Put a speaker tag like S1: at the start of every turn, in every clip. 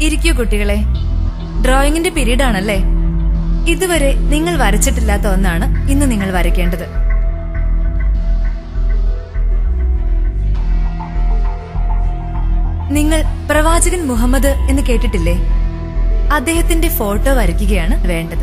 S1: ഇരിക്കൂ കുട്ടികളെ ഡ്രോയിങ്ങിന്റെ പീരീഡ് ആണല്ലേ ഇതുവരെ നിങ്ങൾ വരച്ചിട്ടില്ലാത്ത ഒന്നാണ് ഇന്ന് നിങ്ങൾ വരയ്ക്കേണ്ടത് നിങ്ങൾ പ്രവാചകൻ മുഹമ്മദ് എന്ന് കേട്ടിട്ടില്ലേ അദ്ദേഹത്തിന്റെ ഫോട്ടോ വരയ്ക്കുകയാണ് വേണ്ടത്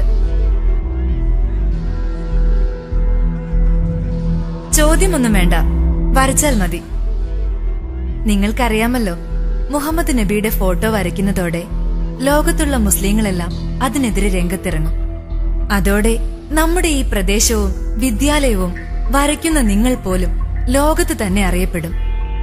S1: ചോദ്യമൊന്നും വേണ്ട വരച്ചാൽ മതി നിങ്ങൾക്കറിയാമല്ലോ മുഹമ്മദ് നബിയുടെ ഫോട്ടോ വരയ്ക്കുന്നതോടെ ലോകത്തുള്ള മുസ്ലിങ്ങളെല്ലാം അതിനെതിരെ രംഗത്തിറങ്ങും അതോടെ നമ്മുടെ ഈ പ്രദേശവും വിദ്യാലയവും വരയ്ക്കുന്ന നിങ്ങൾ പോലും ലോകത്ത് തന്നെ അറിയപ്പെടും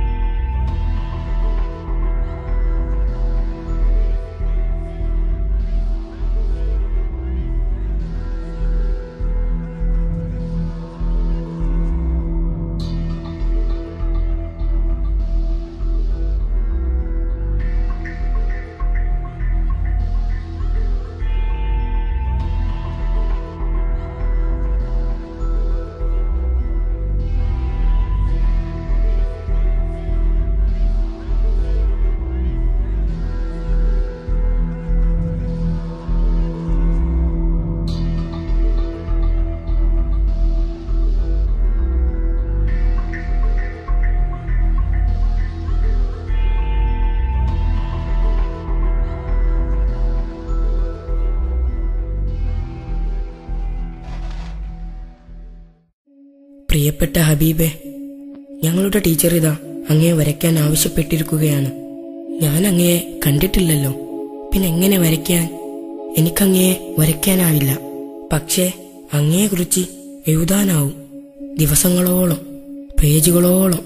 S2: പ്രിയപ്പെട്ട ഹബീബെ ഞങ്ങളുടെ ടീച്ചർ ഇതാ അങ്ങയെ വരയ്ക്കാൻ ആവശ്യപ്പെട്ടിരിക്കുകയാണ് ഞാൻ അങ്ങയെ കണ്ടിട്ടില്ലല്ലോ പിന്നെ എങ്ങനെ വരയ്ക്കാൻ എനിക്കങ്ങയെ വരയ്ക്കാനാവില്ല പക്ഷേ അങ്ങയെക്കുറിച്ച് എഴുതാനാവും ദിവസങ്ങളോളം പേജുകളോളം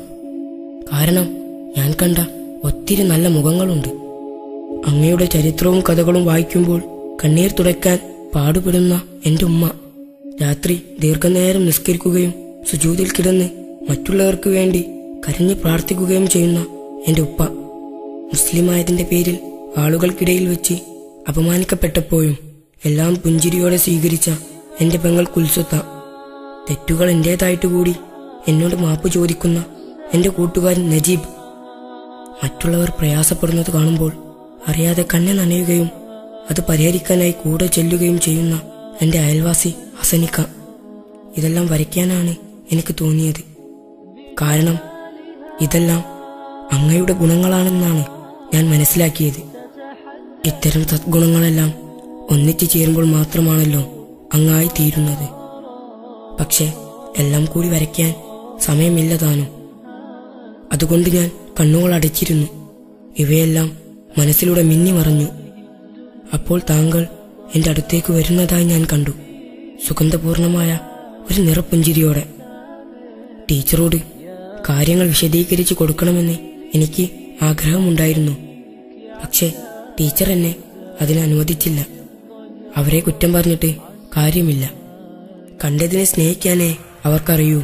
S2: കാരണം ഞാൻ കണ്ട ഒത്തിരി നല്ല മുഖങ്ങളുണ്ട് അങ്ങയുടെ ചരിത്രവും കഥകളും വായിക്കുമ്പോൾ കണ്ണീർ തുടയ്ക്കാൻ പാടുപെടുന്ന എന്റെ ഉമ്മ രാത്രി ദീർഘനേരം നിസ്കരിക്കുകയും സുജൂതിൽ കിടന്ന് മറ്റുള്ളവർക്ക് വേണ്ടി കരഞ്ഞു പ്രാർത്ഥിക്കുകയും ചെയ്യുന്ന എന്റെ ഉപ്പ മുസ്ലിമായതിന്റെ പേരിൽ ആളുകൾക്കിടയിൽ വെച്ച് അപമാനിക്കപ്പെട്ടപ്പോഴും എല്ലാം പുഞ്ചിരിയോടെ സ്വീകരിച്ച എന്റെ പെങ്ങൾ കുൽസുത്ത തെറ്റുകൾ എന്റേതായിട്ട് കൂടി എന്നോട് മാപ്പ് ചോദിക്കുന്ന എന്റെ കൂട്ടുകാരൻ നജീബ് മറ്റുള്ളവർ പ്രയാസപ്പെടുന്നത് കാണുമ്പോൾ അറിയാതെ കണ്ണ് നനയുകയും അത് പരിഹരിക്കാനായി കൂടെ ചെല്ലുകയും ചെയ്യുന്ന എന്റെ അയൽവാസി ഹസനിക്ക ഇതെല്ലാം വരയ്ക്കാനാണ് എനിക്ക് തോന്നിയത് കാരണം ഇതെല്ലാം അങ്ങയുടെ ഗുണങ്ങളാണെന്നാണ് ഞാൻ മനസ്സിലാക്കിയത് ഇത്തരം സദ്ഗുണങ്ങളെല്ലാം ഒന്നിച്ചു ചേരുമ്പോൾ മാത്രമാണല്ലോ അങ്ങായി തീരുന്നത് പക്ഷെ എല്ലാം കൂടി വരയ്ക്കാൻ സമയമില്ലതാനും അതുകൊണ്ട് ഞാൻ കണ്ണുകൾ അടച്ചിരുന്നു ഇവയെല്ലാം മനസ്സിലൂടെ മിന്നി മറഞ്ഞു അപ്പോൾ താങ്കൾ എന്റെ അടുത്തേക്ക് വരുന്നതായി ഞാൻ കണ്ടു സുഗന്ധപൂർണമായ ഒരു നിറപ്പുഞ്ചിരിയോടെ ടീച്ചറോട് കാര്യങ്ങൾ വിശദീകരിച്ചു കൊടുക്കണമെന്ന് എനിക്ക് ആഗ്രഹമുണ്ടായിരുന്നു പക്ഷേ ടീച്ചർ എന്നെ അതിന് അനുവദിച്ചില്ല അവരെ കുറ്റം പറഞ്ഞിട്ട് കാര്യമില്ല കണ്ടതിനെ സ്നേഹിക്കാനേ അവർക്കറിയൂ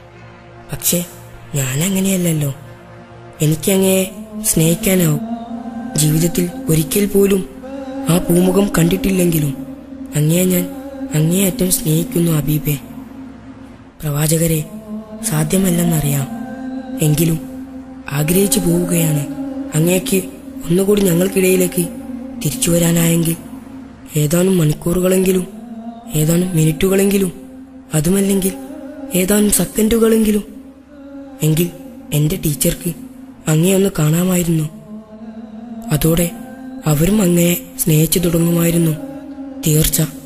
S2: പക്ഷേ ഞാനങ്ങനെയല്ലല്ലോ എനിക്കങ്ങയെ സ്നേഹിക്കാനാവും ജീവിതത്തിൽ ഒരിക്കൽ പോലും ആ പൂമുഖം കണ്ടിട്ടില്ലെങ്കിലും അങ്ങയെ ഞാൻ അങ്ങേയറ്റം സ്നേഹിക്കുന്നു അബീബെ പ്രവാചകരെ സാധ്യമല്ലെന്നറിയാം എങ്കിലും ആഗ്രഹിച്ചു പോവുകയാണ് അങ്ങേക്ക് ഒന്നുകൂടി ഞങ്ങൾക്കിടയിലേക്ക് തിരിച്ചു വരാനായെങ്കിൽ ഏതാനും മണിക്കൂറുകളെങ്കിലും ഏതാനും മിനിറ്റുകളെങ്കിലും അതുമല്ലെങ്കിൽ ഏതാനും സെക്കൻഡുകളെങ്കിലും എങ്കിൽ എന്റെ ടീച്ചർക്ക് അങ്ങയെ ഒന്ന് കാണാമായിരുന്നു അതോടെ അവരും അങ്ങയെ സ്നേഹിച്ചു തുടങ്ങുമായിരുന്നു തീർച്ച